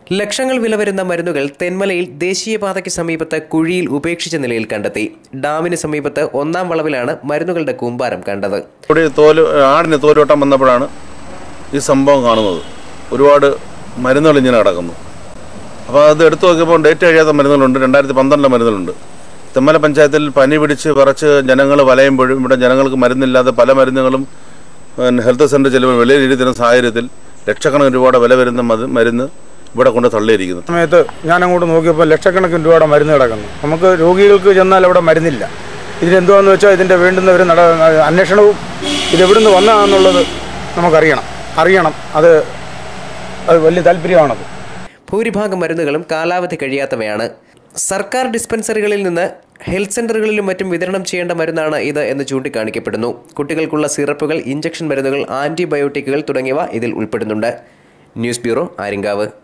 ലക്ഷങ്ങൾ വില വരുന്ന മരുന്നുകൾ തെന്മലയിൽ ദേശീയപാതയ്ക്ക് സമീപത്ത് കുഴിയിൽ ഉപേക്ഷിച്ച നിലയിൽ കണ്ടെത്തി ഡാമിന് സമീപത്ത് ഒന്നാം വളവിലാണ് മരുന്നുകളുടെ കൂമ്പാരം കണ്ടത് ഇവിടെ തോല് ആടിന് തോലുവട്ടം വന്നപ്പോഴാണ് ഈ സംഭവം കാണുന്നത് ഒരുപാട് മരുന്നുകൾ ഇങ്ങനെ കിടക്കുന്നു അപ്പോൾ അത് എടുത്തു നോക്കിയപ്പോൾ ഡേറ്റ് കഴിയാത്ത മരുന്നുകളുണ്ട് രണ്ടായിരത്തി പന്ത്രണ്ടിലെ മരുന്നുകളുണ്ട് തെമ്മല പഞ്ചായത്തിൽ പനി പിടിച്ച് വിറച്ച് ജനങ്ങൾ വലയുമ്പോഴും ഇവിടെ ജനങ്ങൾക്ക് മരുന്നില്ലാതെ പല മരുന്നുകളും പിന്നെ ഹെൽത്ത് സെൻ്റർ ചിലപ്പോൾ വലിയ രീതിയിൽ തരുന്ന സാഹചര്യത്തിൽ ലക്ഷക്കണക്കിന് രൂപയുടെ വില വരുന്ന മത് മരുന്ന് ഇവിടെ കൊണ്ട് തള്ളിയിരിക്കുന്നു സമയത്ത് ഞാൻ അങ്ങോട്ട് നോക്കിയപ്പോൾ ലക്ഷക്കണക്കിന് രൂപയുടെ മരുന്ന് കിടക്കുന്നു നമുക്ക് രോഗികൾക്ക് ചെന്നാൽ അവിടെ മരുന്നില്ല ഇതിനെന്തുവാന്ന് വെച്ചാൽ ഇതിൻ്റെ വേണ്ടുന്ന ഒരു നട അന്വേഷണവും ഇത് എവിടുന്ന് വന്നതാണെന്നുള്ളത് നമുക്കറിയണം അറിയണം അത് അത് വലിയ താല്പര്യമാണത് ഭൂരിഭാഗം മരുന്നുകളും കാലാവധി കഴിയാത്തവയാണ് സർക്കാർ ഡിസ്പെൻസറികളിൽ നിന്ന് ഹെൽത്ത് സെന്ററുകളിലും മറ്റും വിതരണം ചെയ്യേണ്ട മരുന്നാണ് ഇത് എന്ന് ചൂണ്ടിക്കാണിക്കപ്പെടുന്നു കുട്ടികൾക്കുള്ള സിറപ്പുകൾ ഇഞ്ചക്ഷൻ മരുന്നുകൾ ആന്റിബയോട്ടിക്കുകൾ തുടങ്ങിയവ ഇതിൽ ഉൾപ്പെടുന്നുണ്ട് ന്യൂസ് ബ്യൂറോ ആര്യങ്കാവ്